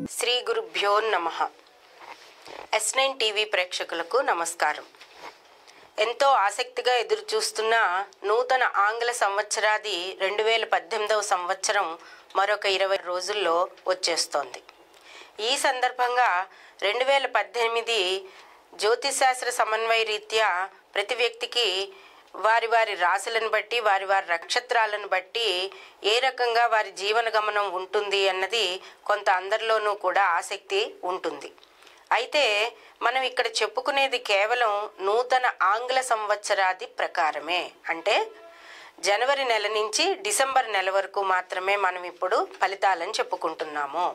శ్రీ గురుభ్యో నమ yes nine TV ప్రేక్షకులకు నమస్కారం ఎంతో ఆసక్తిగా ఎదురు చూస్తున్న నూతన ఆంగ్ల సంవత్సరాది రెండు వేల పద్దెనిమిదవ సంవత్సరం మరొక ఇరవై రోజుల్లో వచ్చేస్తోంది ఈ సందర్భంగా రెండు వేల పద్దెనిమిది జ్యోతిశాస్త్ర సమన్వయ రీత్యా ప్రతి వ్యక్తికి వారి వారి రాశులను బట్టి వారి వారి నక్షత్రాలను బట్టి ఏ రకంగా వారి జీవన గమనం ఉంటుంది అన్నది కొంత అందరిలోనూ కూడా ఆసక్తి ఉంటుంది అయితే మనం ఇక్కడ చెప్పుకునేది కేవలం నూతన ఆంగ్ల సంవత్సరాది ప్రకారమే అంటే జనవరి నెల నుంచి డిసెంబర్ నెల వరకు మాత్రమే మనం ఇప్పుడు ఫలితాలను చెప్పుకుంటున్నాము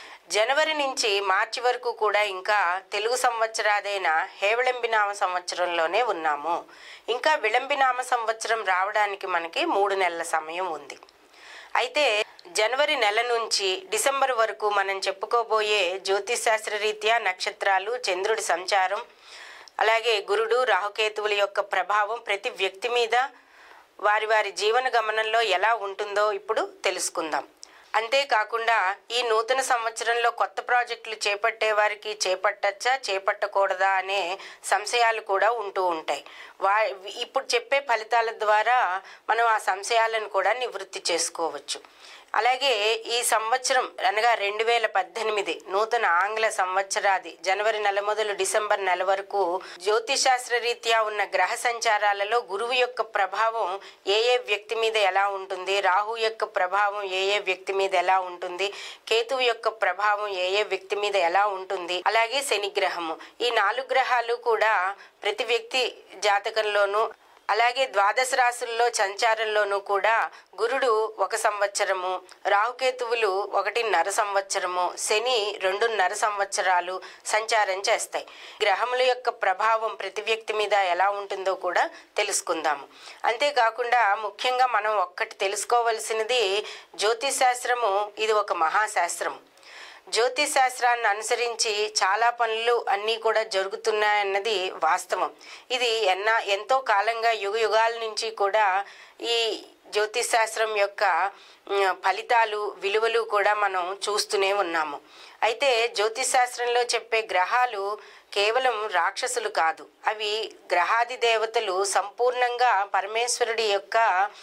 జనవరి నుంచి మార్చి వరకు కూడా ఇంకా తెలుగు సంవత్సరాదైన హేవిళంబినామ సంవత్సరంలోనే ఉన్నాము ఇంకా విళంబినామ సంవత్సరం రావడానికి మనకి మూడు నెలల సమయం ఉంది అయితే జనవరి నెల నుంచి డిసెంబర్ వరకు మనం చెప్పుకోబోయే జ్యోతిశాస్త్ర రీత్యా నక్షత్రాలు చంద్రుడి సంచారం అలాగే గురుడు రాహుకేతువుల యొక్క ప్రభావం ప్రతి వ్యక్తి మీద వారి వారి జీవన గమనంలో ఎలా ఉంటుందో ఇప్పుడు తెలుసుకుందాం అంతేకాకుండా ఈ నూతన సంవత్సరంలో కొత్త ప్రాజెక్టులు చేపట్టే వారికి చేపట్టచ్చా చేపట్టకూడదా అనే సంశయాలు కూడా ఉంటూ ఉంటాయి వా ఇప్పుడు చెప్పే ఫలితాల ద్వారా మనం ఆ సంశయాలను కూడా నివృత్తి చేసుకోవచ్చు అలాగే ఈ సంవత్సరం అనగా రెండు వేల పద్దెనిమిది నూతన ఆంగ్ల సంవత్సరాది జనవరి నెల మొదలు డిసెంబర్ నెల వరకు జ్యోతిశాస్త్ర రీత్యా ఉన్న గ్రహ సంచారాలలో గురువు యొక్క ప్రభావం ఏ ఏ వ్యక్తి మీద ఎలా ఉంటుంది రాహు యొక్క ప్రభావం ఏ ఏ వ్యక్తి మీద ఎలా ఉంటుంది కేతువు యొక్క ప్రభావం ఏ ఏ వ్యక్తి మీద ఎలా ఉంటుంది అలాగే శని గ్రహము ఈ నాలుగు గ్రహాలు కూడా ప్రతి వ్యక్తి జాతకంలోనూ అలాగే ద్వాదశ రాశుల్లో సంచారంలోనూ కూడా గురుడు ఒక సంవత్సరము రాహుకేతువులు ఒకటిన్నర సంవత్సరము శని రెండున్నర సంవత్సరాలు సంచారం చేస్తాయి గ్రహముల యొక్క ప్రభావం ప్రతి వ్యక్తి మీద ఎలా ఉంటుందో కూడా తెలుసుకుందాము అంతేకాకుండా ముఖ్యంగా మనం ఒక్కటి తెలుసుకోవలసినది జ్యోతిశాస్త్రము ఇది ఒక మహాశాస్త్రము జ్యోతిష్ శాస్త్రాన్ని అనుసరించి చాలా పనులు అన్నీ కూడా జరుగుతున్నాయన్నది వాస్తవం ఇది ఎన్న ఎంతో కాలంగా యుగ యుగాల నుంచి కూడా ఈ జ్యోతిష్ శాస్త్రం యొక్క ఉమ్, ఫలితాలు విలువలు కూడా మనం చూస్తూనే ఉన్నాము అయితే జ్యోతిష్ శాస్త్రంలో చెప్పే గ్రహాలు కేవలం రాక్షసులు కాదు అవి గ్రహాది దేవతలు సంపూర్ణంగా పరమేశ్వరుడి యొక్క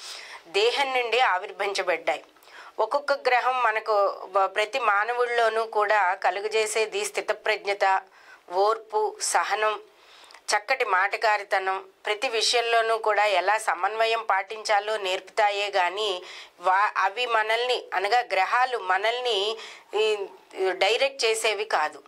దేహం నుండి ఆవిర్భించబడ్డాయి ఒక్కొక్క గ్రహం మనకు బ- ప్రతి మానవుల్లోనూ కూడా కలుగజేసేది స్థితప్రజ్ఞత ఓర్పు సహనం చక్కటి మాటకారితనం ప్రతి విషయంలోనూ కూడా ఎలా సమన్వయం పాటించాలో నేర్పుతాయే కానీ వా అవి మనల్ని అనగా గ్రహాలు మనల్ని ఈ, డైరెక్ట్ చేసేవి కాదు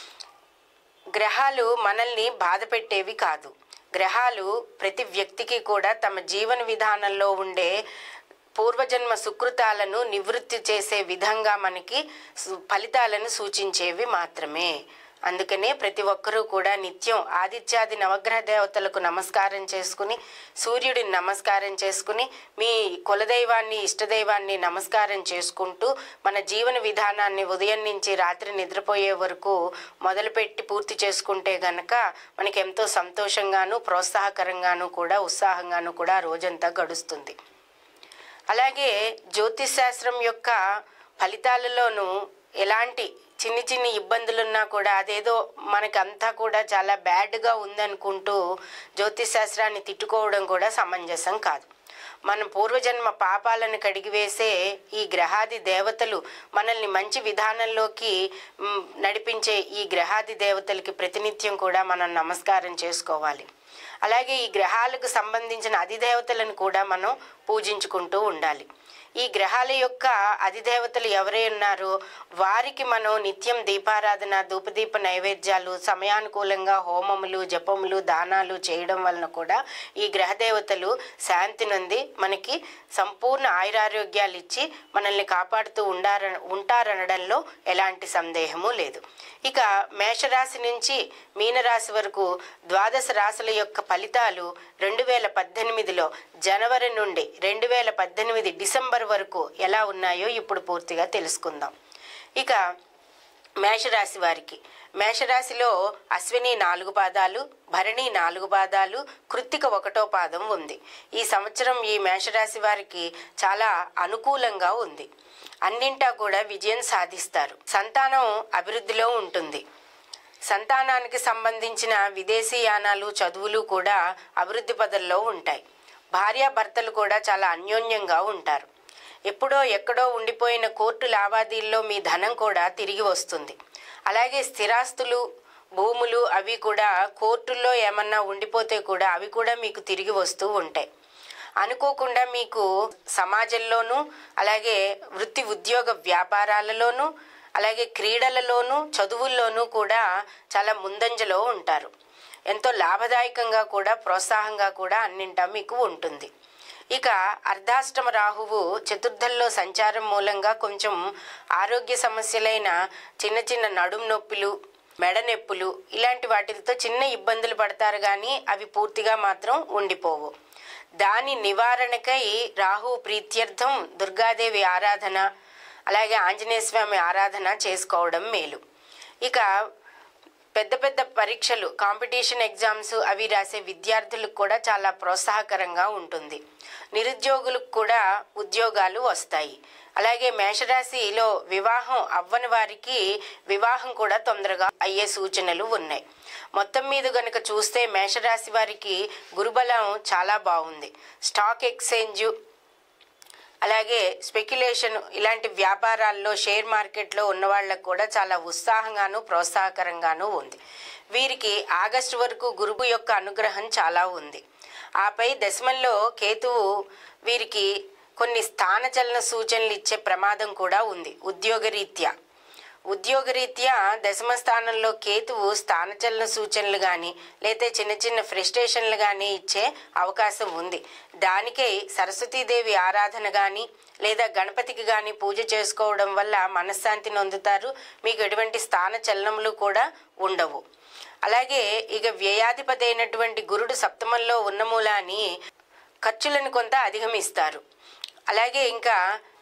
గ్రహాలు మనల్ని బాధ పెట్టేవి కాదు గ్రహాలు ప్రతి వ్యక్తికి కూడా తమ జీవన విధానంలో ఉండే పూర్వజన్మ సుకృతాలను నివృత్తి చేసే విధంగా మనకి సు- ఫలితాలను సూచించేవి మాత్రమే అందుకనే ప్రతి ఒక్కరూ కూడా నిత్యం ఆదిత్యాది నవగ్రహ దేవతలకు నమస్కారం చేసుకుని సూర్యుడిని నమస్కారం చేసుకుని మీ కులదైవాన్ని ఇష్టదైవాన్ని నమస్కారం చేసుకుంటూ మన జీవన విధానాన్ని ఉదయం నుంచి రాత్రి నిద్రపోయే వరకు మొదలుపెట్టి పూర్తి చేసుకుంటే గనక మనకి ఎంతో సంతోషంగాను ప్రోత్సాహకరంగాను కూడా ఉత్సాహంగాను కూడా ఆ రోజంతా గడుస్తుంది అలాగే జ్యోతిష్ శాస్త్రం యొక్క ఫలితాలలోనూ ఎలాంటి చిన్ని చిన్ని ఇబ్బందులున్నా కూడా అదేదో మనకంతా కూడా చాలా బ్యాడ్గా ఉందనుకుంటూ జ్యోతిష్ శాస్త్రాన్ని తిట్టుకోవడం కూడా సమంజసం కాదు మన పూర్వజన్మ పాపాలను కడిగివేసే ఈ గ్రహాది దేవతలు మనల్ని మంచి విధానంలోకి మ్, నడిపించే ఈ గ్రహాది దేవతలకి ప్రతినిత్యం కూడా మనం నమస్కారం చేసుకోవాలి అలాగే ఈ గ్రహాలకు సంబంధించిన అధిదేవతలను కూడా మనం పూజించుకుంటూ ఉండాలి ఈ గ్రహాల యొక్క అధిదేవతలు ఎవరై ఉన్నారో వారికి మనం నిత్యం దీపారాధన ధూపదీప నైవేద్యాలు సమయానుకూలంగా హోమములు జపములు దానాలు చేయడం వలన కూడా ఈ గ్రహ దేవతలు శాంతి నొంది మనకి సంపూర్ణ ఆయురారోగ్యాలు ఇచ్చి మనల్ని కాపాడుతూ ఉండార ఉంటారనడంలో ఎలాంటి సందేహము లేదు ఇక మేషరాశి నుంచి మీనరాశి వరకు ద్వాదశ రాశుల యొక్క ఫలితాలు రెండు వేల పద్దెనిమిదిలో జనవరి నుండి రెండు వేల పద్దెనిమిది డిసెంబర్ వరకు ఎలా ఉన్నాయో ఇప్పుడు పూర్తిగా తెలుసుకుందాం ఇక మేషరాశి వారికి మేషరాశిలో అశ్విని నాలుగు పాదాలు భరణి నాలుగు పాదాలు కృత్తిక ఒకటో పాదం ఉంది ఈ సంవత్సరం ఈ మేషరాశి వారికి చాలా అనుకూలంగా ఉంది అన్నింటా కూడా విజయం సాధిస్తారు సంతానం అభివృద్ధిలో ఉంటుంది సంతానానికి సంబంధించిన విదేశీ యానాలు చదువులు కూడా అభివృద్ధి పదల్లో ఉంటాయి భార్యాభర్తలు కూడా చాలా అన్యోన్యంగా ఉంటారు ఎప్పుడో ఎక్కడో ఉండిపోయిన కోర్టు లావాదేవీల్లో మీ ధనం కూడా తిరిగి వస్తుంది అలాగే స్థిరాస్తులు భూములు అవి కూడా కోర్టుల్లో ఏమన్నా ఉండిపోతే కూడా అవి కూడా మీకు తిరిగి వస్తూ ఉంటాయి అనుకోకుండా మీకు సమాజంలోనూ అలాగే వృత్తి ఉద్యోగ వ్యాపారాలలోనూ అలాగే క్రీడలలోనూ చదువుల్లోనూ కూడా చాలా ముందంజలో ఉంటారు ఎంతో లాభదాయకంగా కూడా ప్రోత్సాహంగా కూడా అన్నింటా మీకు ఉంటుంది ఇక అర్ధాష్టమ రాహువు చతుర్థంలో సంచారం మూలంగా కొంచెం ఆరోగ్య సమస్యలైన చిన్న చిన్న నడుం నొప్పులు మెడ నొప్పులు ఇలాంటి వాటితో చిన్న ఇబ్బందులు పడతారు కానీ అవి పూర్తిగా మాత్రం ఉండిపోవు దాని నివారణకై రాహు ప్రీత్యర్థం దుర్గాదేవి ఆరాధన అలాగే ఆంజనేయ స్వామి ఆరాధన చేసుకోవడం మేలు ఇక పెద్ద పెద్ద పరీక్షలు కాంపిటీషన్ ఎగ్జామ్స్ అవి రాసే విద్యార్థులకు కూడా చాలా ప్రోత్సాహకరంగా ఉంటుంది నిరుద్యోగులకు కూడా ఉద్యోగాలు వస్తాయి అలాగే మేషరాశిలో వివాహం అవ్వని వారికి వివాహం కూడా తొందరగా అయ్యే సూచనలు ఉన్నాయి మొత్తం మీద గనుక చూస్తే మేషరాశి వారికి గురుబలం చాలా బాగుంది స్టాక్ ఎక్స్చేంజ్ అలాగే స్పెక్యులేషన్ ఇలాంటి వ్యాపారాల్లో షేర్ మార్కెట్లో ఉన్న వాళ్ళకు కూడా చాలా ఉత్సాహంగాను ప్రోత్సాహకరంగాను ఉంది వీరికి ఆగస్టు వరకు గురువు యొక్క అనుగ్రహం చాలా ఉంది ఆపై దశమంలో కేతువు వీరికి కొన్ని స్థానచలన సూచనలు ఇచ్చే ప్రమాదం కూడా ఉంది ఉద్యోగరీత్యా ఉద్యోగరీత్యా దశమ స్థానంలో కేతువు స్థానచలన సూచనలు కానీ లేతే చిన్న చిన్న ఫ్రస్ట్రేషన్లు కానీ ఇచ్చే అవకాశం ఉంది దానికై సరస్వతీదేవి ఆరాధన కానీ లేదా గణపతికి కానీ పూజ చేసుకోవడం వల్ల మనశ్శాంతి నొందుతారు మీకు ఎటువంటి స్థాన చలనములు కూడా ఉండవు అలాగే ఇక వ్యయాధిపతి అయినటువంటి గురుడు సప్తమంలో ఉన్న మూలాన్ని ఖర్చులను కొంత అధిగమిస్తారు అలాగే ఇంకా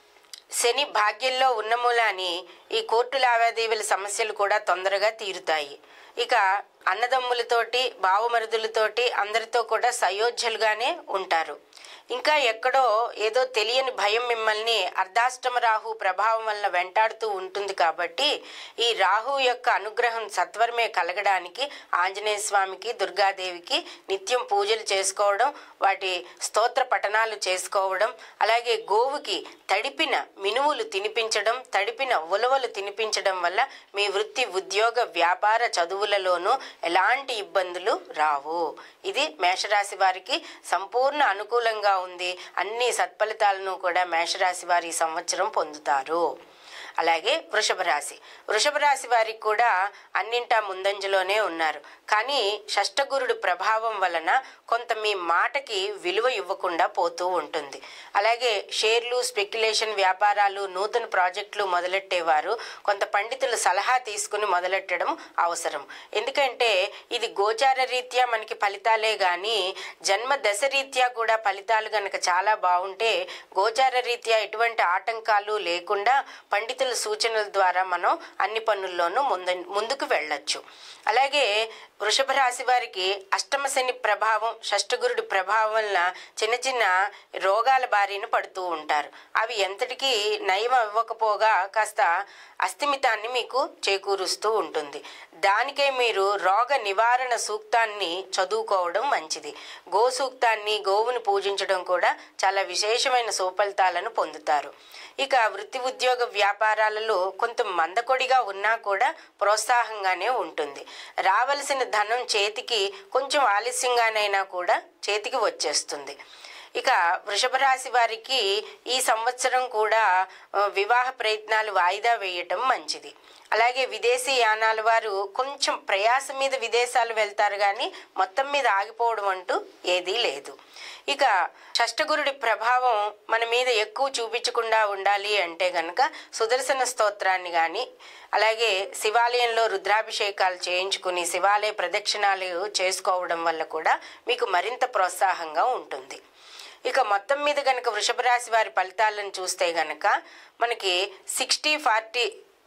శని భాగ్యంలో ఉన్న మూలాని ఈ కోర్టు లావాదేవీల సమస్యలు కూడా తొందరగా తీరుతాయి ఇక అన్నదమ్ములతోటి బావమరుదులతోటి అందరితో కూడా సయోధ్యలుగానే ఉంటారు ఇంకా ఎక్కడో ఏదో తెలియని భయం మిమ్మల్ని అర్ధాష్టమ రాహు ప్రభావం వల్ల వెంటాడుతూ ఉంటుంది కాబట్టి ఈ రాహు యొక్క అనుగ్రహం సత్వరమే కలగడానికి ఆంజనేయ స్వామికి దుర్గాదేవికి నిత్యం పూజలు చేసుకోవడం వాటి స్తోత్ర పఠనాలు చేసుకోవడం అలాగే గోవుకి తడిపిన మినువులు తినిపించడం తడిపిన ఉలవలు తినిపించడం వల్ల మీ వృత్తి ఉద్యోగ వ్యాపార చదువులలోనూ ఎలాంటి ఇబ్బందులు రావు ఇది మేషరాశి వారికి సంపూర్ణ అనుకూలంగా ఉంది అన్ని సత్ఫలితాలను కూడా మేషరాశి వారి ఈ సంవత్సరం పొందుతారు అలాగే వృషభ రాశి వృషభ రాశి వారికి కూడా అన్నింటా ముందంజలోనే ఉన్నారు కానీ షష్టగురుడు ప్రభావం వలన కొంత మీ మాటకి విలువ ఇవ్వకుండా పోతూ ఉంటుంది అలాగే షేర్లు స్పెక్యులేషన్ వ్యాపారాలు నూతన ప్రాజెక్టులు మొదలెట్టేవారు కొంత పండితుల సలహా తీసుకుని మొదలెట్టడం అవసరం ఎందుకంటే ఇది గోచార రీత్యా మనకి ఫలితాలే కానీ జన్మ దశ రీత్యా కూడా ఫలితాలు గనక చాలా బాగుంటే గోచార రీత్యా ఎటువంటి ఆటంకాలు లేకుండా పండితుల సూచనల ద్వారా మనం అన్ని పనుల్లోనూ ముందు ముందుకు వెళ్ళొచ్చు అలాగే వృషభ రాశి వారికి అష్టమ శని ప్రభావం షష్టగురుడి ప్రభావం వలన చిన్న చిన్న రోగాల బారిన పడుతూ ఉంటారు అవి ఎంతటికీ నయం ఇవ్వకపోగా కాస్త అస్థిమితాన్ని మీకు చేకూరుస్తూ ఉంటుంది దానికే మీరు రోగ నివారణ సూక్తాన్ని చదువుకోవడం మంచిది గో సూక్తాన్ని గోవును పూజించడం కూడా చాలా విశేషమైన సుఫలితాలను పొందుతారు ఇక వృత్తి ఉద్యోగ వ్యాపారాలలో కొంత మందకొడిగా ఉన్నా కూడా ప్రోత్సాహంగానే ఉంటుంది రావలసిన ధనం చేతికి కొంచెం ఆలస్యంగానైనా కూడా చేతికి వచ్చేస్తుంది ఇక వృషభ రాశి వారికి ఈ సంవత్సరం కూడా ఆ, వివాహ ప్రయత్నాలు వాయిదా వేయటం మంచిది అలాగే విదేశీ యానాల వారు కొంచెం ప్రయాసం మీద విదేశాలు వెళ్తారు కానీ మొత్తం మీద ఆగిపోవడం అంటూ ఏదీ లేదు ఇక షష్టగురుడి ప్రభావం మన మీద ఎక్కువ చూపించకుండా ఉండాలి అంటే గనక సుదర్శన స్తోత్రాన్ని కానీ అలాగే శివాలయంలో రుద్రాభిషేకాలు చేయించుకుని శివాలయ ప్రదక్షిణాలు చేసుకోవడం వల్ల కూడా మీకు మరింత ప్రోత్సాహంగా ఉంటుంది ఇక మొత్తం మీద గనక వృషభ రాశి వారి ఫలితాలను చూస్తే గనక మనకి సిక్స్టీ ఫార్టీ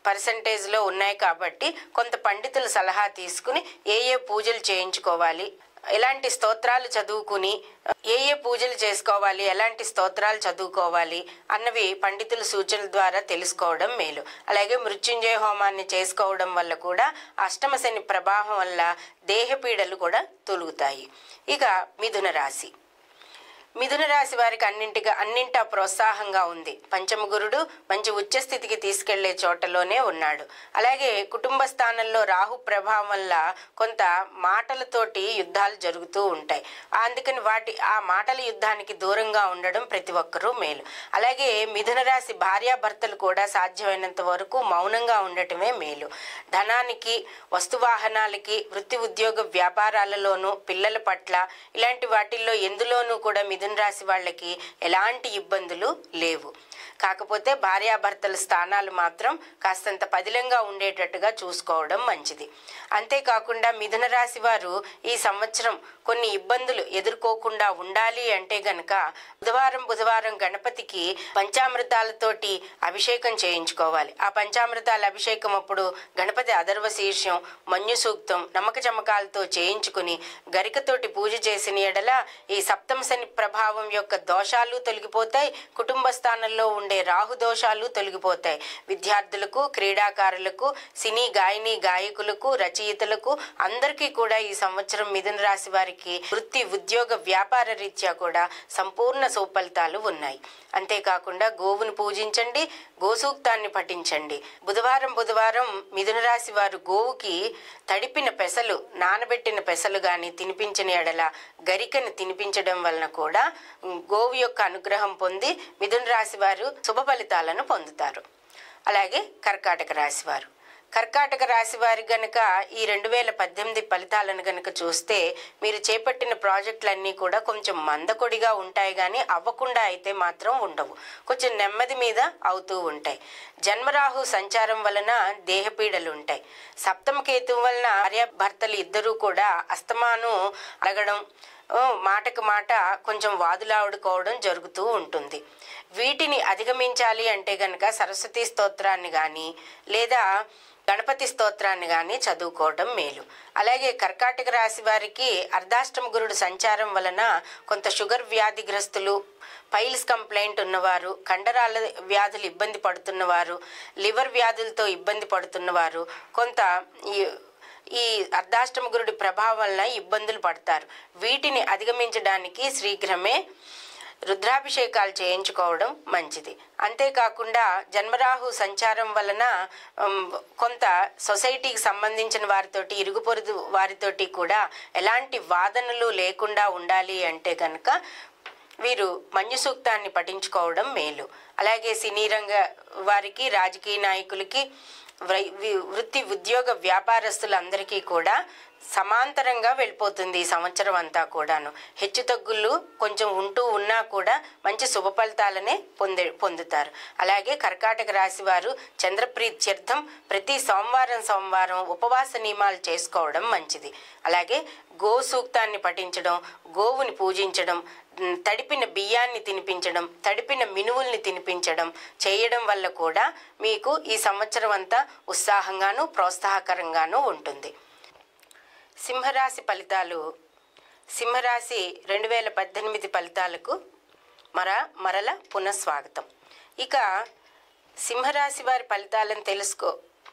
పర్సంటేజ్లో ఉన్నాయి కాబట్టి కొంత పండితుల సలహా తీసుకుని ఏ ఏ పూజలు చేయించుకోవాలి ఎలాంటి స్తోత్రాలు చదువుకుని ఏ ఏ పూజలు చేసుకోవాలి ఎలాంటి స్తోత్రాలు చదువుకోవాలి అన్నవి పండితుల సూచనల ద్వారా తెలుసుకోవడం మేలు అలాగే మృత్యుంజయ హోమాన్ని చేసుకోవడం వల్ల కూడా అష్టమ శని ప్రభావం వల్ల దేహపీడలు కూడా తొలుగుతాయి ఇక మిథున రాశి మిథున రాశి వారికి అన్నింటిగా అన్నింటా ప్రోత్సాహంగా ఉంది పంచమ గురుడు మంచి ఉచ్చ స్థితికి తీసుకెళ్లే చోటలోనే ఉన్నాడు అలాగే కుటుంబ స్థానంలో రాహు ప్రభావం వల్ల కొంత మాటలతోటి యుద్ధాలు జరుగుతూ ఉంటాయి అందుకని వాటి ఆ మాటల యుద్ధానికి దూరంగా ఉండడం ప్రతి ఒక్కరూ మేలు అలాగే మిథున రాశి భార్యాభర్తలు కూడా సాధ్యమైనంత వరకు మౌనంగా ఉండటమే మేలు ధనానికి వస్తువాహనాలకి వృత్తి ఉద్యోగ వ్యాపారాలలోనూ పిల్లల పట్ల ఇలాంటి వాటిల్లో ఎందులోనూ కూడా మిథున రాశి వాళ్ళకి ఎలాంటి ఇబ్బందులు లేవు కాకపోతే భార్యాభర్తల స్థానాలు మాత్రం కాస్తంత పదిలంగా ఉండేటట్టుగా చూసుకోవడం మంచిది అంతేకాకుండా మిథున రాశి వారు ఈ సంవత్సరం కొన్ని ఇబ్బందులు ఎదుర్కోకుండా ఉండాలి అంటే గనక బుధవారం బుధవారం గణపతికి పంచామృతాలతోటి అభిషేకం చేయించుకోవాలి ఆ పంచామృతాల అభిషేకం అప్పుడు గణపతి అదర్వ శీర్షం మన్యు సూక్తం నమ్మక చమకాలతో చేయించుకుని గరికతోటి పూజ చేసిన ఎడల ఈ సప్తమ శని ప్రభావం యొక్క దోషాలు తొలగిపోతాయి కుటుంబ స్థానంలో ఉండే రాహు దోషాలు తొలగిపోతాయి విద్యార్థులకు క్రీడాకారులకు సినీ గాయని గాయకులకు రచయితలకు అందరికీ కూడా ఈ సంవత్సరం మిథున రాశి వారికి వృత్తి ఉద్యోగ వ్యాపార రీత్యా కూడా సంపూర్ణ సుఫలితాలు ఉన్నాయి అంతేకాకుండా గోవును పూజించండి గోసూక్తాన్ని పఠించండి బుధవారం బుధవారం మిథున రాశి వారు గోవుకి తడిపిన పెసలు నానబెట్టిన పెసలు గాని తినిపించిన ఎడల గరికను తినిపించడం వలన కూడా గోవు యొక్క అనుగ్రహం పొంది మిథున రాశి వారు శుభ ఫలితాలను పొందుతారు అలాగే కర్కాటక రాశి వారు కర్కాటక రాశి వారి గనక ఈ రెండు వేల పద్దెనిమిది ఫలితాలను గనక చూస్తే మీరు చేపట్టిన ప్రాజెక్టులన్నీ కూడా కొంచెం మందకొడిగా ఉంటాయి కానీ అవ్వకుండా అయితే మాత్రం ఉండవు కొంచెం నెమ్మది మీద అవుతూ ఉంటాయి జన్మరాహు సంచారం వలన దేహపీడలు ఉంటాయి సప్తమ కేతు వలన భార్యాభర్తలు ఇద్దరూ కూడా అస్తమాను అడగడం ఓ, మాటకు మాట కొంచెం వాదులాడుకోవడం జరుగుతూ ఉంటుంది వీటిని అధిగమించాలి అంటే గనక సరస్వతి స్తోత్రాన్ని కానీ లేదా గణపతి స్తోత్రాన్ని కానీ చదువుకోవడం మేలు అలాగే కర్కాటక రాశి వారికి అర్ధాష్టమ గురుడు సంచారం వలన కొంత షుగర్ వ్యాధిగ్రస్తులు పైల్స్ కంప్లైంట్ ఉన్నవారు కండరాల వ్యాధులు ఇబ్బంది పడుతున్నవారు లివర్ వ్యాధులతో ఇబ్బంది పడుతున్నవారు కొంత ఈ ఈ అర్ధాష్టమ గురుడి ప్రభావం వలన ఇబ్బందులు పడతారు వీటిని అధిగమించడానికి శీఘ్రమే రుద్రాభిషేకాలు చేయించుకోవడం మంచిది అంతేకాకుండా జన్మరాహు సంచారం వలన ఉమ్, కొంత సొసైటీకి సంబంధించిన వారితోటి ఇరుగు పొరుగు వారితోటి కూడా ఎలాంటి వాదనలు లేకుండా ఉండాలి అంటే కనుక వీరు మన్యు సూక్తాన్ని పఠించుకోవడం మేలు అలాగే సినీ రంగ వారికి రాజకీయ నాయకులకి వ్రై- వి- వృత్తి ఉద్యోగ వ్యాపారస్తులందరికీ కూడా సమాంతరంగా వెళ్ళిపోతుంది ఈ సంవత్సరం అంతా కూడాను హెచ్చు తగ్గులు కొంచెం ఉంటూ ఉన్నా కూడా మంచి శుభ ఫలితాలనే పొందే పొందుతారు అలాగే కర్కాటక రాశి వారు చంద్రప్రీత్యర్థం ప్రతి సోమవారం సోమవారం ఉపవాస నియమాలు చేసుకోవడం మంచిది అలాగే గో సూక్తాన్ని పఠించడం గోవుని పూజించడం ఉమ్, తడిపిన బియ్యాన్ని తినిపించడం తడిపిన మినువుల్ని తినిపించడం చేయడం వల్ల కూడా మీకు ఈ సంవత్సరం అంతా ఉత్సాహంగాను ప్రోత్సాహకరంగాను ఉంటుంది సింహరాశి ఫలితాలు సింహరాశి రెండు వేల పద్దెనిమిది ఫలితాలకు మర మరల పునఃస్వాగతం ఇక సింహరాశి వారి ఫలితాలను తెలుసుకో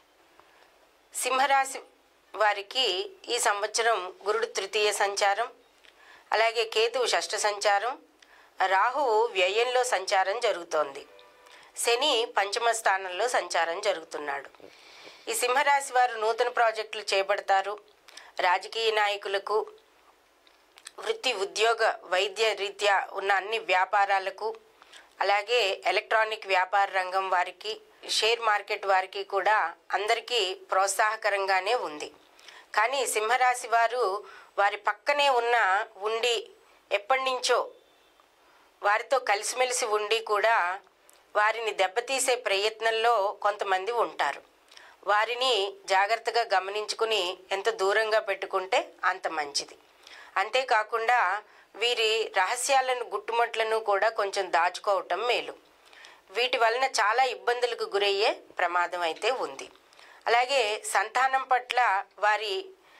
సింహరాశి వారికి ఈ సంవత్సరం గురుడు తృతీయ సంచారం అలాగే కేతువు షష్ఠ సంచారం రాహువు వ్యయంలో సంచారం జరుగుతోంది శని పంచమ స్థానంలో సంచారం జరుగుతున్నాడు ఈ సింహరాశి వారు నూతన ప్రాజెక్టులు చేపడతారు రాజకీయ నాయకులకు వృత్తి ఉద్యోగ వైద్య రీత్యా ఉన్న అన్ని వ్యాపారాలకు అలాగే ఎలక్ట్రానిక్ వ్యాపార రంగం వారికి షేర్ మార్కెట్ వారికి కూడా అందరికీ ప్రోత్సాహకరంగానే ఉంది కానీ సింహరాశి వారు వారి పక్కనే ఉన్న ఉండి ఎప్పటి నుంచో వారితో కలిసిమెలిసి ఉండి కూడా వారిని దెబ్బతీసే ప్రయత్నంలో కొంతమంది ఉంటారు వారిని జాగ్రత్తగా గమనించుకుని ఎంత దూరంగా పెట్టుకుంటే అంత మంచిది అంతేకాకుండా వీరి రహస్యాలను గుట్టుమట్లను కూడా కొంచెం దాచుకోవటం మేలు వీటి వలన చాలా ఇబ్బందులకు గురయ్యే ప్రమాదం అయితే ఉంది అలాగే సంతానం పట్ల వారి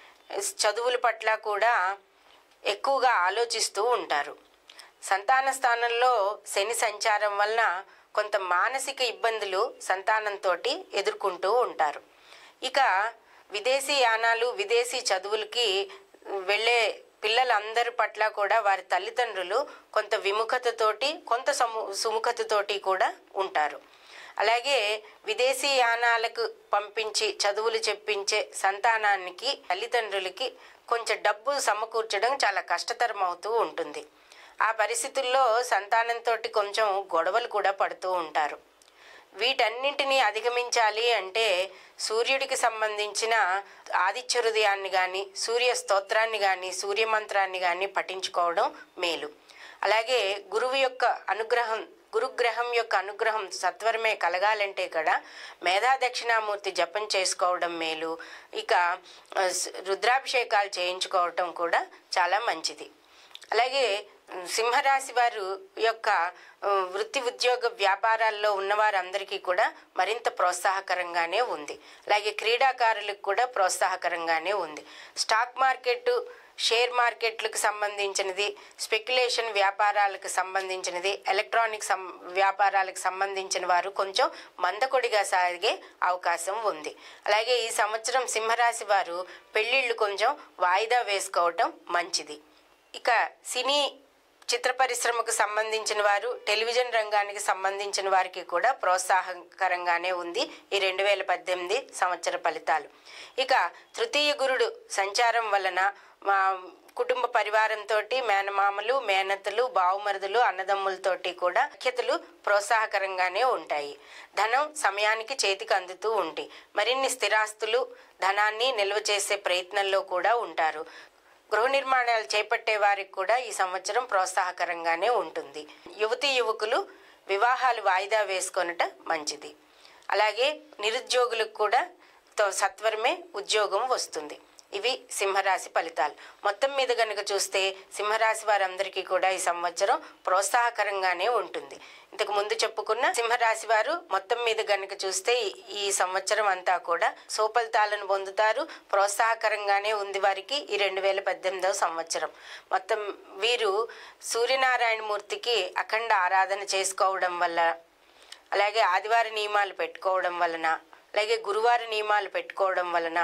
చదువుల పట్ల కూడా ఎక్కువగా ఆలోచిస్తూ ఉంటారు సంతాన స్థానంలో శని సంచారం వలన కొంత మానసిక ఇబ్బందులు సంతానంతో ఎదుర్కొంటూ ఉంటారు ఇక విదేశీ యానాలు విదేశీ చదువులకి వెళ్ళే పిల్లలందరి పట్ల కూడా వారి తల్లిదండ్రులు కొంత విముఖతతోటి కొంత సము సుముఖతతోటి కూడా ఉంటారు అలాగే విదేశీ యానాలకు పంపించి చదువులు చెప్పించే సంతానానికి తల్లిదండ్రులకి కొంచెం డబ్బు సమకూర్చడం చాలా కష్టతరం అవుతూ ఉంటుంది ఆ పరిస్థితుల్లో సంతానంతో కొంచెం గొడవలు కూడా పడుతూ ఉంటారు వీటన్నింటినీ అధిగమించాలి అంటే సూర్యుడికి సంబంధించిన ఆదిత్య హృదయాన్ని కానీ సూర్య స్తోత్రాన్ని కానీ సూర్య మంత్రాన్ని కానీ పఠించుకోవడం మేలు అలాగే గురువు యొక్క అనుగ్రహం గురుగ్రహం యొక్క అనుగ్రహం సత్వరమే కలగాలంటే కూడా మేధా దక్షిణామూర్తి జపం చేసుకోవడం మేలు ఇక ఆ, స్- రుద్రాభిషేకాలు చేయించుకోవటం కూడా చాలా మంచిది అలాగే ఉమ్, సింహరాశి వారు యొక్క ఉమ్, వృత్తి ఉద్యోగ వ్యాపారాల్లో ఉన్నవారందరికీ కూడా మరింత ప్రోత్సాహకరంగానే ఉంది అలాగే క్రీడాకారులకు కూడా ప్రోత్సాహకరంగానే ఉంది స్టాక్ మార్కెట్ షేర్ మార్కెట్లకు సంబంధించినది స్పెక్యులేషన్ వ్యాపారాలకు సంబంధించినది ఎలక్ట్రానిక్ సం వ్యాపారాలకు సంబంధించిన వారు కొంచెం మందకొడిగా సాగే అవకాశం ఉంది అలాగే ఈ సంవత్సరం సింహరాశి వారు పెళ్ళిళ్ళు కొంచెం వాయిదా వేసుకోవటం మంచిది ఇక సినీ చిత్ర పరిశ్రమకు సంబంధించిన వారు టెలివిజన్ రంగానికి సంబంధించిన వారికి కూడా ప్రోత్సాహకరంగానే ఉంది ఈ రెండు వేల పద్దెనిమిది సంవత్సర ఫలితాలు ఇక తృతీయ గురుడు సంచారం వలన మా కుటుంబ పరివారంతో మేనమామలు మేనత్తలు బావుమరుదులు అన్నదమ్ములతోటి కూడా ముఖ్యతలు ప్రోత్సాహకరంగానే ఉంటాయి ధనం సమయానికి చేతికి అందుతూ ఉంటాయి మరిన్ని స్థిరాస్తులు ధనాన్ని నిల్వ చేసే ప్రయత్నంలో కూడా ఉంటారు గృహ నిర్మాణాలు చేపట్టే వారికి కూడా ఈ సంవత్సరం ప్రోత్సాహకరంగానే ఉంటుంది యువతీ యువకులు వివాహాలు వాయిదా వేసుకొనట మంచిది అలాగే నిరుద్యోగులకు కూడా తో- సత్వరమే ఉద్యోగం వస్తుంది ఇవి సింహరాశి ఫలితాలు మొత్తం మీద కనుక చూస్తే సింహరాశి వారందరికీ కూడా ఈ సంవత్సరం ప్రోత్సాహకరంగానే ఉంటుంది ఇంతకు ముందు చెప్పుకున్న సింహరాశి వారు మొత్తం మీద గనుక చూస్తే ఈ- ఈ సంవత్సరం అంతా కూడా సోఫలితాలను పొందుతారు ప్రోత్సాహకరంగానే ఉంది వారికి ఈ రెండు వేల పద్దెనిమిదవ సంవత్సరం మొత్తం వీరు సూర్యనారాయణ మూర్తికి అఖండ ఆరాధన చేసుకోవడం వల్ల అలాగే ఆదివార నియమాలు పెట్టుకోవడం వలన అలాగే గురువార నియమాలు పెట్టుకోవడం వలన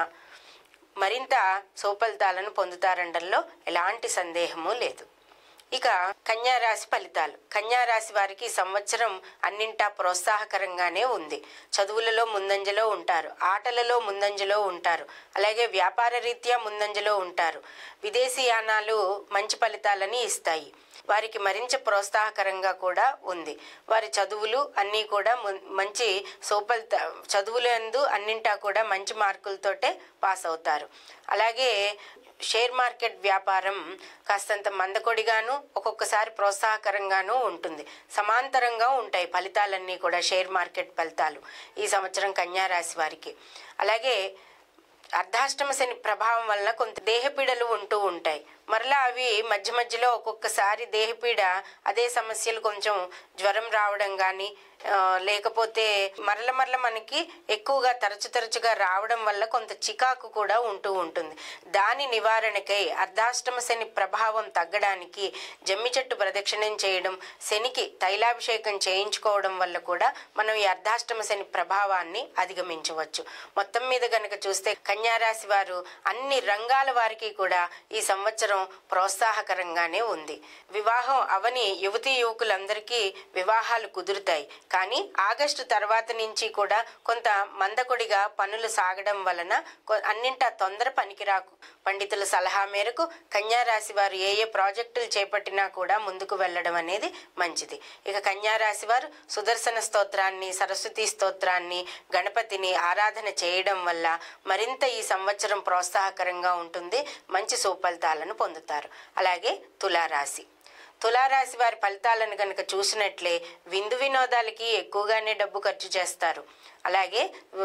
మరింత సోఫలితాలను పొందుతారండంలో ఎలాంటి సందేహము లేదు ఇక కన్యా రాశి ఫలితాలు కన్యా రాశి వారికి ఈ సంవత్సరం అన్నింటా ప్రోత్సాహకరంగానే ఉంది చదువులలో ముందంజలో ఉంటారు ఆటలలో ముందంజలో ఉంటారు అలాగే వ్యాపార రీత్యా ముందంజలో ఉంటారు విదేశీ యానాలు మంచి ఫలితాలని ఇస్తాయి వారికి మరింత ప్రోత్సాహకరంగా కూడా ఉంది వారి చదువులు అన్నీ కూడా ము- మంచి సోపలిత చదువులు ఎందు అన్నింటా కూడా మంచి మార్కులతోటే పాస్ అవుతారు అలాగే షేర్ మార్కెట్ వ్యాపారం కాస్తంత మందకొడిగాను ఒక్కొక్కసారి ప్రోత్సాహకరంగాను ఉంటుంది సమాంతరంగా ఉంటాయి ఫలితాలన్నీ కూడా షేర్ మార్కెట్ ఫలితాలు ఈ సంవత్సరం కన్యా రాశి వారికి అలాగే అర్ధాష్టమ శని ప్రభావం వలన కొంత దేహపీడలు ఉంటూ ఉంటాయి మరలా అవి మధ్య మధ్యలో ఒక్కొక్కసారి దేహపీడ అదే సమస్యలు కొంచెం జ్వరం రావడం కానీ లేకపోతే మరల మరల మనకి ఎక్కువగా తరచు తరచుగా రావడం వల్ల కొంత చికాకు కూడా ఉంటూ ఉంటుంది దాని నివారణకై అర్ధాష్టమ శని ప్రభావం తగ్గడానికి జమ్మి చెట్టు ప్రదక్షిణం చేయడం శనికి తైలాభిషేకం చేయించుకోవడం వల్ల కూడా మనం ఈ అర్ధాష్టమ శని ప్రభావాన్ని అధిగమించవచ్చు మొత్తం మీద గనక చూస్తే కన్యారాశి వారు అన్ని రంగాల వారికి కూడా ఈ సంవత్సరం ప్రోత్సాహకరంగానే ఉంది వివాహం అవని యువతీ యువకులందరికీ వివాహాలు కుదురుతాయి కానీ ఆగస్టు తర్వాత నుంచి కూడా కొంత మందకొడిగా పనులు సాగడం వలన కొ- అన్నింటా తొందర పనికిరాకు పండితుల సలహా మేరకు కన్యారాశి వారు ఏ ఏ ప్రాజెక్టులు చేపట్టినా కూడా ముందుకు వెళ్ళడం అనేది మంచిది ఇక కన్యారాశి వారు సుదర్శన స్తోత్రాన్ని సరస్వతి స్తోత్రాన్ని గణపతిని ఆరాధన చేయడం వల్ల మరింత ఈ సంవత్సరం ప్రోత్సాహకరంగా ఉంటుంది మంచి సుఫలితాలను పొందుతారు అలాగే తులారాశి తులారాశి వారి ఫలితాలను కనుక చూసినట్లే విందు వినోదాలకి ఎక్కువగానే డబ్బు ఖర్చు చేస్తారు అలాగే వ-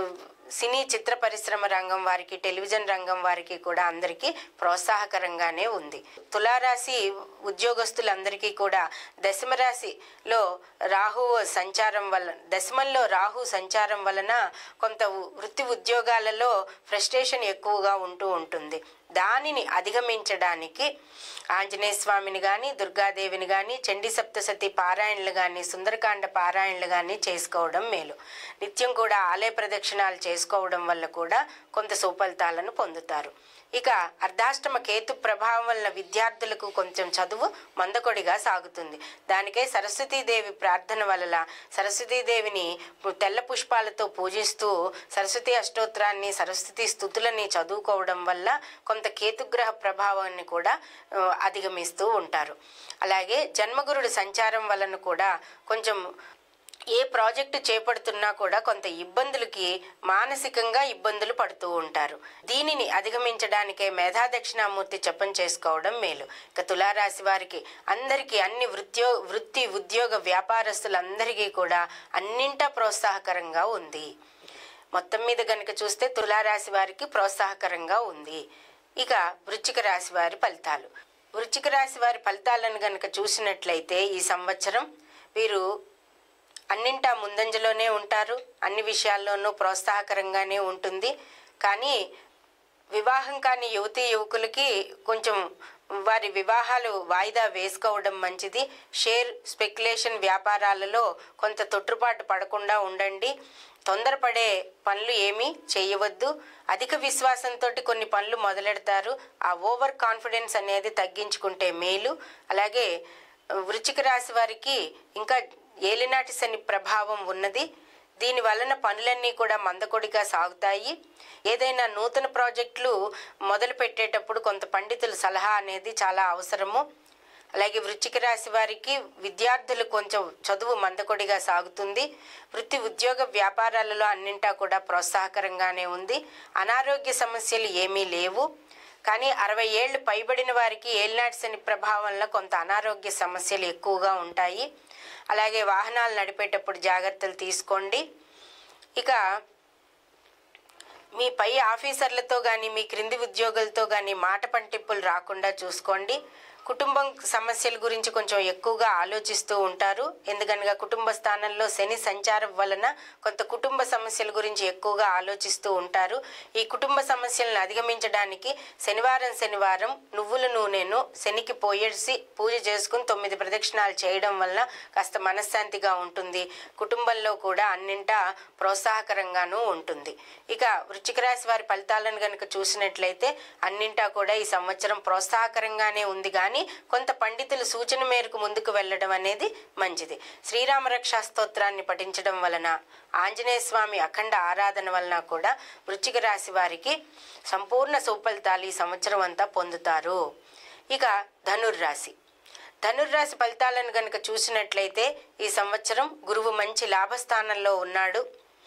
సినీ చిత్ర పరిశ్రమ రంగం వారికి టెలివిజన్ రంగం వారికి కూడా అందరికీ ప్రోత్సాహకరంగానే ఉంది తులారాశి ఉద్యోగస్తులందరికీ కూడా దశమ రాశిలో రాహు సంచారం వల్ల దశమంలో రాహు సంచారం వలన కొంత ఉ- వృత్తి ఉద్యోగాలలో ఫ్రస్ట్రేషన్ ఎక్కువగా ఉంటూ ఉంటుంది దానిని అధిగమించడానికి ఆంజనేయ స్వామిని కానీ దుర్గాదేవిని కానీ చండీ సప్తసతి పారాయణలు కానీ సుందరకాండ పారాయణలు కానీ చేసుకోవడం మేలు నిత్యం కూడా ఆలయ ప్రదక్షిణాలు చేసుకోవడం వల్ల కూడా కొంత సుఫలితాలను పొందుతారు ఇక అర్ధాష్టమ కేతు ప్రభావం వలన విద్యార్థులకు కొంచెం చదువు మందకొడిగా సాగుతుంది దానికై సరస్వతీదేవి ప్రార్థన వలన సరస్వతీదేవిని తెల్ల పుష్పాలతో పూజిస్తూ సరస్వతి అష్టోత్తరాన్ని సరస్వతి స్థుతులని చదువుకోవడం వల్ల కొంత కేతుగ్రహ ప్రభావాన్ని కూడా ఆ, అధిగమిస్తూ ఉంటారు అలాగే జన్మగురుడు సంచారం వలన కూడా కొంచెం ఏ ప్రాజెక్టు చేపడుతున్నా కూడా కొంత ఇబ్బందులకి మానసికంగా ఇబ్బందులు పడుతూ ఉంటారు దీనిని అధిగమించడానికే మేధా దక్షిణామూర్తి జపం చేసుకోవడం మేలు ఇక తులారాశి వారికి అందరికీ అన్ని వృత్యో వృత్తి ఉద్యోగ వ్యాపారస్తులందరికీ కూడా అన్నింటా ప్రోత్సాహకరంగా ఉంది మొత్తం మీద గనుక చూస్తే తులారాశి వారికి ప్రోత్సాహకరంగా ఉంది ఇక వృశ్చిక రాశి వారి ఫలితాలు వృశ్చిక రాశి వారి ఫలితాలను గనుక చూసినట్లయితే ఈ సంవత్సరం వీరు అన్నింటా ముందంజలోనే ఉంటారు అన్ని విషయాల్లోనూ ప్రోత్సాహకరంగానే ఉంటుంది కానీ వివాహం కాని యువతీ యువకులకి కొంచెం వారి వివాహాలు వాయిదా వేసుకోవడం మంచిది షేర్ స్పెక్యులేషన్ వ్యాపారాలలో కొంత తొట్టుపాటు పడకుండా ఉండండి తొందరపడే పనులు ఏమీ చేయవద్దు అధిక విశ్వాసంతో కొన్ని పనులు మొదలెడతారు ఆ ఓవర్ కాన్ఫిడెన్స్ అనేది తగ్గించుకుంటే మేలు అలాగే వృశ్చిక రాశి వారికి ఇంకా ఏలినాటి శని ప్రభావం ఉన్నది దీని వలన పనులన్నీ కూడా మందకొడిగా సాగుతాయి ఏదైనా నూతన ప్రాజెక్టులు మొదలు పెట్టేటప్పుడు కొంత పండితుల సలహా అనేది చాలా అవసరము అలాగే వృశ్చిక రాశి వారికి విద్యార్థులు కొంచెం చదువు మందకొడిగా సాగుతుంది వృత్తి ఉద్యోగ వ్యాపారాలలో అన్నింటా కూడా ప్రోత్సాహకరంగానే ఉంది అనారోగ్య సమస్యలు ఏమీ లేవు కానీ అరవై ఏళ్ళు పైబడిన వారికి ఏలినాటి శని ప్రభావంలో కొంత అనారోగ్య సమస్యలు ఎక్కువగా ఉంటాయి అలాగే వాహనాలు నడిపేటప్పుడు జాగ్రత్తలు తీసుకోండి ఇక మీ పై ఆఫీసర్లతో కానీ మీ క్రింది ఉద్యోగులతో కానీ మాట పంటిప్పులు రాకుండా చూసుకోండి కుటుంబం సమస్యల గురించి కొంచెం ఎక్కువగా ఆలోచిస్తూ ఉంటారు ఎందుకనగా కుటుంబ స్థానంలో శని సంచారం వలన కొంత కుటుంబ సమస్యల గురించి ఎక్కువగా ఆలోచిస్తూ ఉంటారు ఈ కుటుంబ సమస్యలను అధిగమించడానికి శనివారం శనివారం నువ్వుల నూనెను శనికి పోయేసి పూజ చేసుకుని తొమ్మిది ప్రదక్షిణాలు చేయడం వలన కాస్త మనశ్శాంతిగా ఉంటుంది కుటుంబంలో కూడా అన్నింటా ప్రోత్సాహకరంగానూ ఉంటుంది ఇక వృశ్చిక రాశి వారి ఫలితాలను కనుక చూసినట్లయితే అన్నింటా కూడా ఈ సంవత్సరం ప్రోత్సాహకరంగానే ఉంది కానీ కొంత పండితులు సూచన మేరకు ముందుకు వెళ్ళడం అనేది మంచిది శ్రీరామ రక్షా స్తోత్రాన్ని పఠించడం వలన ఆంజనేయ స్వామి అఖండ ఆరాధన వలన కూడా వృశ్చిక రాశి వారికి సంపూర్ణ సుఫలితాలు ఈ సంవత్సరం అంతా పొందుతారు ఇక ధనుర్రాశి ధనుర్రాశి ఫలితాలను గనుక చూసినట్లయితే ఈ సంవత్సరం గురువు మంచి లాభస్థానంలో ఉన్నాడు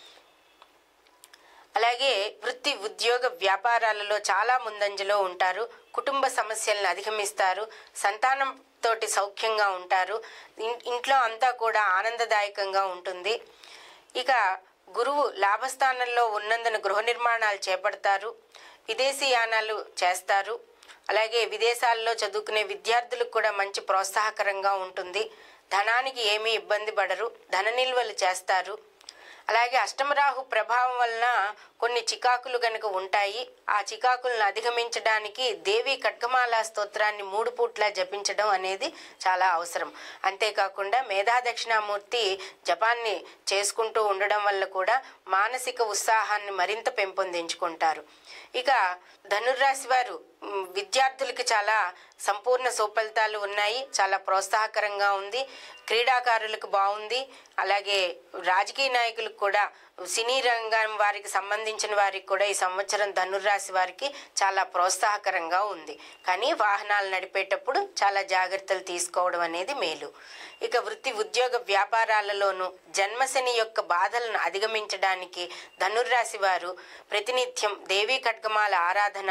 అలాగే వృత్తి ఉద్యోగ వ్యాపారాలలో చాలా ముందంజలో ఉంటారు కుటుంబ సమస్యలను అధిగమిస్తారు సంతానం తోటి సౌఖ్యంగా ఉంటారు ఇన్- ఇంట్లో అంతా కూడా ఆనందదాయకంగా ఉంటుంది ఇక గురువు లాభస్థానంలో ఉన్నందున గృహ నిర్మాణాలు చేపడతారు విదేశీ యానాలు చేస్తారు అలాగే విదేశాల్లో చదువుకునే విద్యార్థులకు కూడా మంచి ప్రోత్సాహకరంగా ఉంటుంది ధనానికి ఏమీ ఇబ్బంది పడరు ధన నిల్వలు చేస్తారు అలాగే అష్టమరాహు ప్రభావం వలన కొన్ని చికాకులు గనుక ఉంటాయి ఆ చికాకులను అధిగమించడానికి దేవి ఖడ్గమాల స్తోత్రాన్ని మూడు పూట్ల జపించడం అనేది చాలా అవసరం అంతేకాకుండా మేధా దక్షిణామూర్తి జపాన్ని చేసుకుంటూ ఉండడం వల్ల కూడా మానసిక ఉత్సాహాన్ని మరింత పెంపొందించుకుంటారు ఇక ధనుర్రాశి వారు మ్, విద్యార్థులకి చాలా సంపూర్ణ సుఫలితాలు ఉన్నాయి చాలా ప్రోత్సాహకరంగా ఉంది క్రీడాకారులకు బాగుంది అలాగే రాజకీయ నాయకులకు కూడా సినీ రంగం వారికి సంబంధించిన వారికి కూడా ఈ సంవత్సరం ధనుర్రాశి వారికి చాలా ప్రోత్సాహకరంగా ఉంది కానీ వాహనాలు నడిపేటప్పుడు చాలా జాగ్రత్తలు తీసుకోవడం అనేది మేలు ఇక వృత్తి ఉద్యోగ వ్యాపారాలలోనూ జన్మశని యొక్క బాధలను అధిగమించడానికి ధనుర్రాశి వారు ప్రతినిత్యం దేవీ ఖడ్గమాల ఆరాధన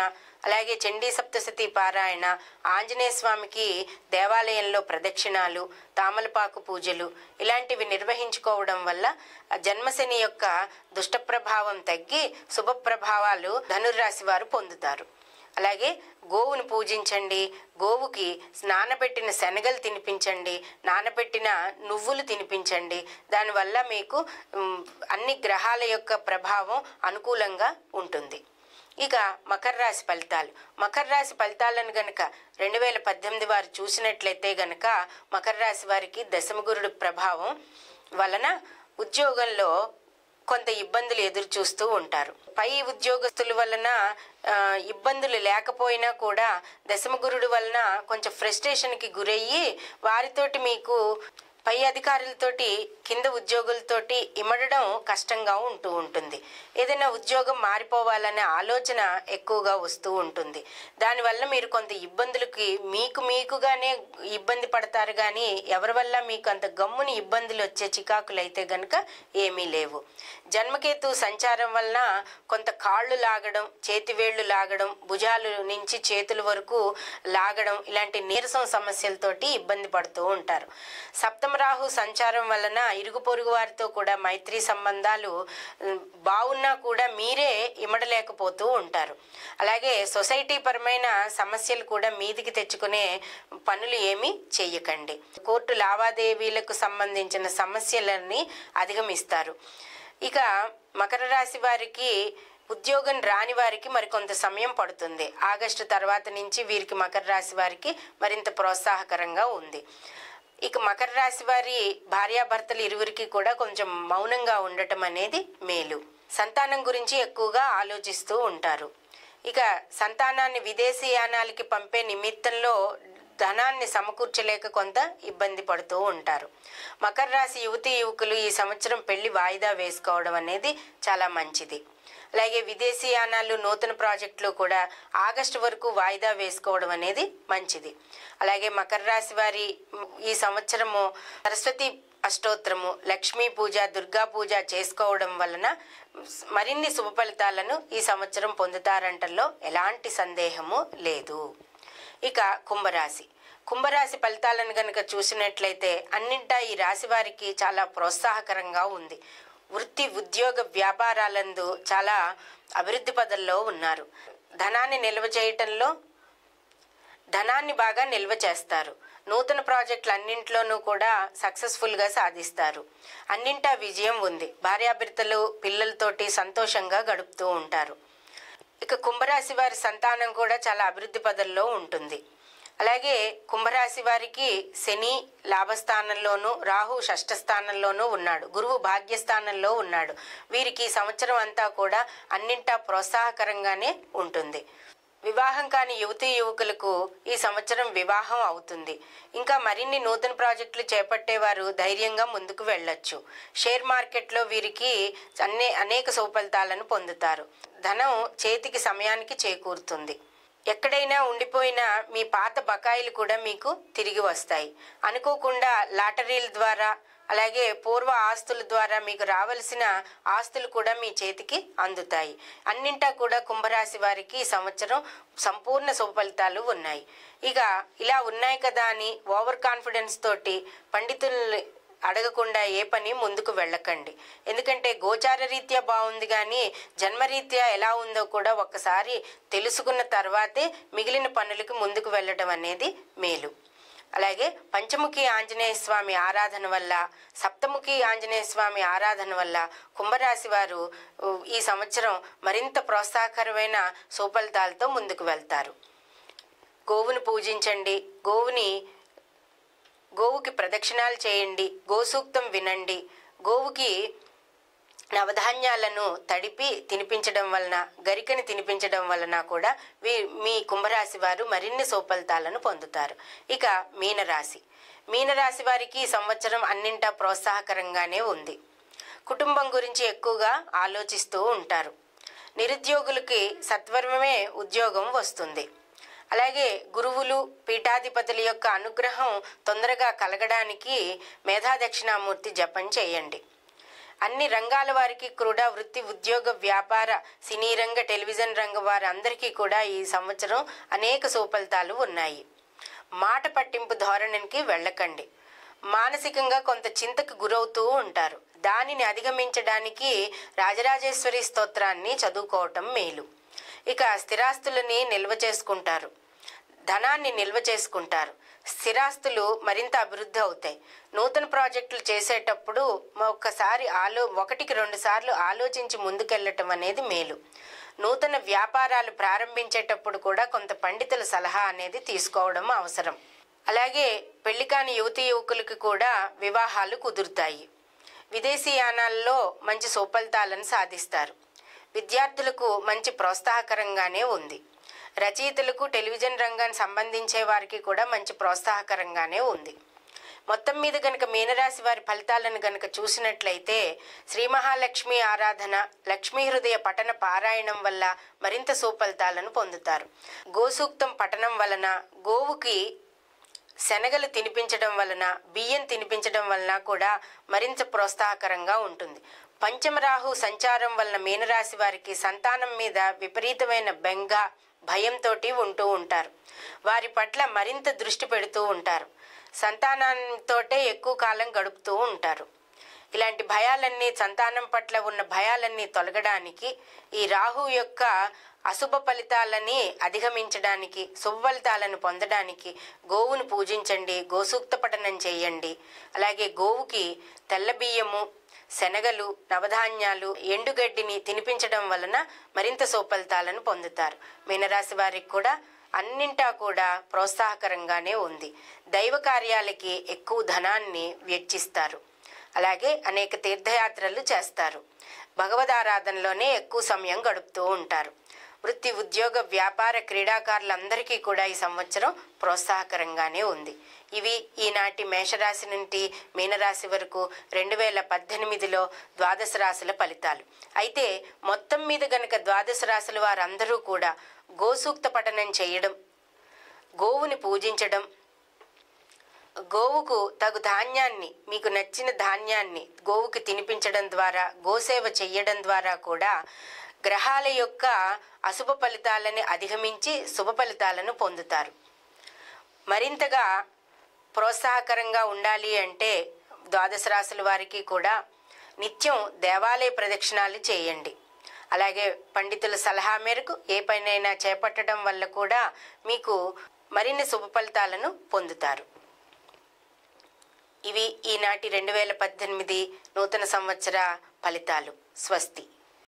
అలాగే చండీ సప్తశతి పారాయణ ఆంజనేయ స్వామికి దేవాలయంలో ప్రదక్షిణాలు తామలపాకు పూజలు ఇలాంటివి నిర్వహించుకోవడం వల్ల ఆ జన్మశని యొక్క దుష్ట ప్రభావం తగ్గి శుభ ప్రభావాలు ధనుర్రాశి వారు పొందుతారు అలాగే గోవును పూజించండి గోవుకి నానబెట్టిన శనగలు తినిపించండి నానబెట్టిన నువ్వులు తినిపించండి దానివల్ల మీకు ఉమ్, అన్ని గ్రహాల యొక్క ప్రభావం అనుకూలంగా ఉంటుంది ఇక మకర రాశి ఫలితాలు మకర రాశి ఫలితాలను గనక రెండు వేల పద్దెనిమిది వారు చూసినట్లయితే గనక మకర రాశి వారికి దశమగురుడు ప్రభావం వలన ఉద్యోగంలో కొంత ఇబ్బందులు ఎదురు చూస్తూ ఉంటారు పై ఉద్యోగస్తుల వలన ఆ, ఇబ్బందులు లేకపోయినా కూడా దశమగురుడు వలన కొంచెం ఫ్రస్ట్రేషన్కి గురయ్యి వారితోటి మీకు పై అధికారులతోటి కింద ఉద్యోగులతోటి ఇమడడం కష్టంగా ఉంటూ ఉంటుంది ఏదైనా ఉద్యోగం మారిపోవాలనే ఆలోచన ఎక్కువగా వస్తూ ఉంటుంది దానివల్ల మీరు కొంత ఇబ్బందులకి మీకు మీకుగానే ఇబ్బంది పడతారు కానీ ఎవరి వల్ల మీకు అంత గమ్ముని ఇబ్బందులు వచ్చే చికాకులు అయితే గనక ఏమీ లేవు జన్మకేతు సంచారం వలన కొంత కాళ్ళు లాగడం చేతివేళ్లు లాగడం భుజాలు నుంచి చేతుల వరకు లాగడం ఇలాంటి నీరసం సమస్యలతోటి ఇబ్బంది పడుతూ ఉంటారు సప్తమ రాహు సంచారం వలన ఇరుగు పొరుగు వారితో కూడా మైత్రి సంబంధాలు ఉమ్, బాగున్నా కూడా మీరే ఇమడలేకపోతూ ఉంటారు అలాగే సొసైటీ పరమైన సమస్యలు కూడా మీదికి తెచ్చుకునే పనులు ఏమీ చెయ్యకండి కోర్టు లావాదేవీలకు సంబంధించిన సమస్యలన్నీ అధిగమిస్తారు ఇక మకర రాశి వారికి ఉద్యోగం రాని వారికి మరికొంత సమయం పడుతుంది ఆగస్టు తర్వాత నుంచి వీరికి మకర రాశి వారికి మరింత ప్రోత్సాహకరంగా ఉంది ఇక మకర రాశి వారి భార్యాభర్తలు ఇరువురికి కూడా కొంచెం మౌనంగా ఉండటం అనేది మేలు సంతానం గురించి ఎక్కువగా ఆలోచిస్తూ ఉంటారు ఇక సంతానాన్ని విదేశీయానాలకి పంపే నిమిత్తంలో ధనాన్ని సమకూర్చలేక కొంత ఇబ్బంది పడుతూ ఉంటారు మకర రాశి యువతి యువకులు ఈ సంవత్సరం పెళ్లి వాయిదా వేసుకోవడం అనేది చాలా మంచిది అలాగే విదేశీయానాలు నూతన ప్రాజెక్టులు కూడా ఆగస్టు వరకు వాయిదా వేసుకోవడం అనేది మంచిది అలాగే మకర రాశి వారి మ్, ఈ సంవత్సరము సరస్వతి అష్టోత్తరము లక్ష్మీ పూజ దుర్గా పూజ చేసుకోవడం వలన మరిన్ని శుభ ఫలితాలను ఈ సంవత్సరం పొందుతారంటల్లో ఎలాంటి సందేహము లేదు ఇక కుంభరాశి కుంభరాశి ఫలితాలను గనక చూసినట్లయితే అన్నింటా ఈ రాశి వారికి చాలా ప్రోత్సాహకరంగా ఉంది వృత్తి ఉద్యోగ వ్యాపారాలందు చాలా అభివృద్ధి పదంలో ఉన్నారు ధనాన్ని నిల్వ చేయటంలో ధనాన్ని బాగా నిల్వ చేస్తారు నూతన ప్రాజెక్టులు అన్నింట్లోనూ కూడా సక్సెస్ఫుల్గా సాధిస్తారు అన్నింటా విజయం ఉంది భార్యాభర్తలు పిల్లలతోటి సంతోషంగా గడుపుతూ ఉంటారు ఇక కుంభరాశి వారి సంతానం కూడా చాలా అభివృద్ధి పదంలో ఉంటుంది అలాగే కుంభరాశి వారికి శని లాభస్థానంలోను రాహు షష్ఠ స్థానంలోనూ ఉన్నాడు గురువు భాగ్యస్థానంలో ఉన్నాడు వీరికి ఈ సంవత్సరం అంతా కూడా అన్నింటా ప్రోత్సాహకరంగానే ఉంటుంది వివాహం కాని యువతీ యువకులకు ఈ సంవత్సరం వివాహం అవుతుంది ఇంకా మరిన్ని నూతన ప్రాజెక్టులు చేపట్టేవారు ధైర్యంగా ముందుకు వెళ్ళొచ్చు షేర్ మార్కెట్లో వీరికి అనే అనేక సుఫలితాలను పొందుతారు ధనం చేతికి సమయానికి చేకూరుతుంది ఎక్కడైనా ఉండిపోయిన మీ పాత బకాయిలు కూడా మీకు తిరిగి వస్తాయి అనుకోకుండా లాటరీల ద్వారా అలాగే పూర్వ ఆస్తుల ద్వారా మీకు రావలసిన ఆస్తులు కూడా మీ చేతికి అందుతాయి అన్నింటా కూడా కుంభరాశి వారికి ఈ సంవత్సరం సంపూర్ణ శుభఫలితాలు ఉన్నాయి ఇక ఇలా ఉన్నాయి కదా అని ఓవర్ కాన్ఫిడెన్స్ తోటి పండితుల్ని అడగకుండా ఏ పని ముందుకు వెళ్ళకండి ఎందుకంటే గోచార రీత్యా బాగుంది కానీ జన్మరీత్యా ఎలా ఉందో కూడా ఒక్కసారి తెలుసుకున్న తర్వాతే మిగిలిన పనులకు ముందుకు వెళ్ళడం అనేది మేలు అలాగే పంచముఖి ఆంజనేయ స్వామి ఆరాధన వల్ల సప్తముఖి ఆంజనేయ స్వామి ఆరాధన వల్ల కుంభరాశి వారు ఉ, ఈ సంవత్సరం మరింత ప్రోత్సాహకరమైన సుఫలితాలతో ముందుకు వెళ్తారు గోవును పూజించండి గోవుని గోవుకి ప్రదక్షిణాలు చేయండి గోసూక్తం వినండి గోవుకి నవధాన్యాలను తడిపి తినిపించడం వలన గరికని తినిపించడం వలన కూడా వీ మీ కుంభరాశి వారు మరిన్ని సోఫలితాలను పొందుతారు ఇక మీనరాశి మీనరాశి వారికి ఈ సంవత్సరం అన్నింటా ప్రోత్సాహకరంగానే ఉంది కుటుంబం గురించి ఎక్కువగా ఆలోచిస్తూ ఉంటారు నిరుద్యోగులకి సత్వరమే ఉద్యోగం వస్తుంది అలాగే గురువులు పీఠాధిపతుల యొక్క అనుగ్రహం తొందరగా కలగడానికి మేధా దక్షిణామూర్తి జపం చేయండి అన్ని రంగాల వారికి కూడా వృత్తి ఉద్యోగ వ్యాపార సినీ రంగ టెలివిజన్ రంగ వారి అందరికీ కూడా ఈ సంవత్సరం అనేక సుఫలితాలు ఉన్నాయి మాట పట్టింపు ధోరణికి వెళ్ళకండి మానసికంగా కొంత చింతకు గురవుతూ ఉంటారు దానిని అధిగమించడానికి రాజరాజేశ్వరి స్తోత్రాన్ని చదువుకోవటం మేలు ఇక స్థిరాస్తులని నిల్వ చేసుకుంటారు ధనాన్ని నిల్వ చేసుకుంటారు స్థిరాస్తులు మరింత అభివృద్ధి అవుతాయి నూతన ప్రాజెక్టులు చేసేటప్పుడు ఒక్కసారి ఆలో ఒకటికి రెండు సార్లు ఆలోచించి ముందుకెళ్ళటం అనేది మేలు నూతన వ్యాపారాలు ప్రారంభించేటప్పుడు కూడా కొంత పండితుల సలహా అనేది తీసుకోవడం అవసరం అలాగే పెళ్లి కాని యువతి యువకులకు కూడా వివాహాలు కుదురుతాయి విదేశీయానాల్లో మంచి సుఫలితాలను సాధిస్తారు విద్యార్థులకు మంచి ప్రోత్సాహకరంగానే ఉంది రచయితలకు టెలివిజన్ రంగానికి సంబంధించే వారికి కూడా మంచి ప్రోత్సాహకరంగానే ఉంది మొత్తం మీద గనక మీనరాశి వారి ఫలితాలను గనక చూసినట్లయితే శ్రీ మహాలక్ష్మి ఆరాధన లక్ష్మీ హృదయ పఠన పారాయణం వల్ల మరింత సుఫలితాలను పొందుతారు గోసూక్తం పఠనం వలన గోవుకి శనగలు తినిపించడం వలన బియ్యం తినిపించడం వలన కూడా మరింత ప్రోత్సాహకరంగా ఉంటుంది పంచమరాహు సంచారం వలన మీనరాశి వారికి సంతానం మీద విపరీతమైన బెంగ భయంతో ఉంటూ ఉంటారు వారి పట్ల మరింత దృష్టి పెడుతూ ఉంటారు సంతానంతోటే ఎక్కువ కాలం గడుపుతూ ఉంటారు ఇలాంటి భయాలన్నీ సంతానం పట్ల ఉన్న భయాలన్నీ తొలగడానికి ఈ రాహు యొక్క అశుభ ఫలితాలని అధిగమించడానికి శుభ ఫలితాలను పొందడానికి గోవును పూజించండి గోసూక్త పఠనం చేయండి అలాగే గోవుకి తెల్ల బియ్యము శనగలు నవధాన్యాలు ఎండుగడ్డిని తినిపించడం వలన మరింత సుఫలితాలను పొందుతారు మీనరాశి వారికి కూడా అన్నింటా కూడా ప్రోత్సాహకరంగానే ఉంది దైవ కార్యాలకి ఎక్కువ ధనాన్ని వెచ్చిస్తారు అలాగే అనేక తీర్థయాత్రలు చేస్తారు భగవదారాధనలోనే ఎక్కువ సమయం గడుపుతూ ఉంటారు వృత్తి ఉద్యోగ వ్యాపార క్రీడాకారులందరికీ కూడా ఈ సంవత్సరం ప్రోత్సాహకరంగానే ఉంది ఇవి ఈనాటి మేషరాశి నుండి మీనరాశి వరకు రెండు వేల పద్దెనిమిదిలో ద్వాదశ రాశుల ఫలితాలు అయితే మొత్తం మీద గనక ద్వాదశ రాశుల వారందరూ కూడా గోసూక్త పఠనం చేయడం గోవుని పూజించడం గోవుకు తగు ధాన్యాన్ని మీకు నచ్చిన ధాన్యాన్ని గోవుకి తినిపించడం ద్వారా గోసేవ చెయ్యడం ద్వారా కూడా గ్రహాల యొక్క అశుభ ఫలితాలని అధిగమించి శుభ ఫలితాలను పొందుతారు మరింతగా ప్రోత్సాహకరంగా ఉండాలి అంటే ద్వాదశ రాశుల వారికి కూడా నిత్యం దేవాలయ ప్రదక్షిణాలు చేయండి అలాగే పండితుల సలహా మేరకు ఏ పనైనా చేపట్టడం వల్ల కూడా మీకు మరిన్ని శుభ ఫలితాలను పొందుతారు ఇవి ఈనాటి రెండు వేల పద్దెనిమిది నూతన సంవత్సర ఫలితాలు స్వస్తి